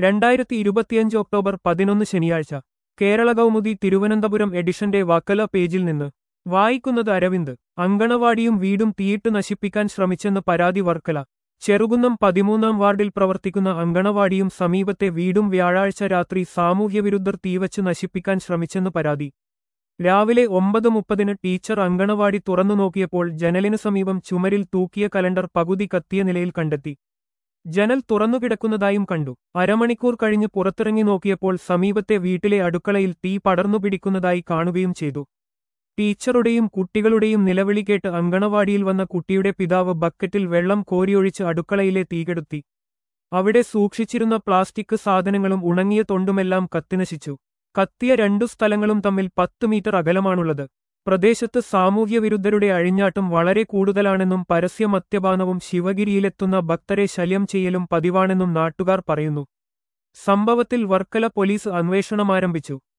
രണ്ടായിരത്തി ഇരുപത്തിയഞ്ച് ഒക്ടോബർ പതിനൊന്ന് ശനിയാഴ്ച കേരള കൗമുദി തിരുവനന്തപുരം എഡിഷന്റെ വക്കല പേജിൽ നിന്ന് വായിക്കുന്നത് അരവിന്ദ് അങ്കണവാടിയും വീടും തീയിട്ട് നശിപ്പിക്കാൻ ശ്രമിച്ചെന്ന് പരാതി വർക്കല ചെറുകുന്നം പതിമൂന്നാം വാർഡിൽ പ്രവർത്തിക്കുന്ന അങ്കണവാടിയും സമീപത്തെ വീടും വ്യാഴാഴ്ച രാത്രി സാമൂഹ്യവിരുദ്ധർ തീവച്ച് നശിപ്പിക്കാൻ ശ്രമിച്ചെന്ന് പരാതി രാവിലെ ഒമ്പത് മുപ്പതിന് ടീച്ചർ അങ്കണവാടി തുറന്നു നോക്കിയപ്പോൾ ജനലിനു സമീപം ചുമരിൽ തൂക്കിയ കലണ്ടർ പകുതി കത്തിയ നിലയിൽ കണ്ടെത്തി ജനൽ തുറന്നുകിടക്കുന്നതായും കണ്ടു അരമണിക്കൂർ കഴിഞ്ഞ് പുറത്തിറങ്ങി നോക്കിയപ്പോൾ സമീപത്തെ വീട്ടിലെ അടുക്കളയിൽ തീ പടർന്നു പിടിക്കുന്നതായി കാണുകയും ചെയ്തു ടീച്ചറുടെയും കുട്ടികളുടെയും നിലവിളി കേട്ട് അങ്കണവാടിയിൽ വന്ന കുട്ടിയുടെ പിതാവ് ബക്കറ്റിൽ വെള്ളം കോരിയൊഴിച്ച് അടുക്കളയിലെ തീകെടുത്തി അവിടെ സൂക്ഷിച്ചിരുന്ന പ്ലാസ്റ്റിക് സാധനങ്ങളും ഉണങ്ങിയ തൊണ്ടുമെല്ലാം കത്തിനശിച്ചു കത്തിയ രണ്ടു സ്ഥലങ്ങളും തമ്മിൽ പത്ത് മീറ്റർ അകലമാണുള്ളത് പ്രദേശത്ത് സാമൂഹ്യവിരുദ്ധരുടെ അഴിഞ്ഞാട്ടം വളരെ കൂടുതലാണെന്നും പരസ്യ മദ്യപാനവും ശിവഗിരിയിലെത്തുന്ന ഭക്തരെ ശല്യം ചെയ്യലും പതിവാണെന്നും നാട്ടുകാർ പറയുന്നു സംഭവത്തിൽ വർക്കല പോലീസ് അന്വേഷണമാരംഭിച്ചു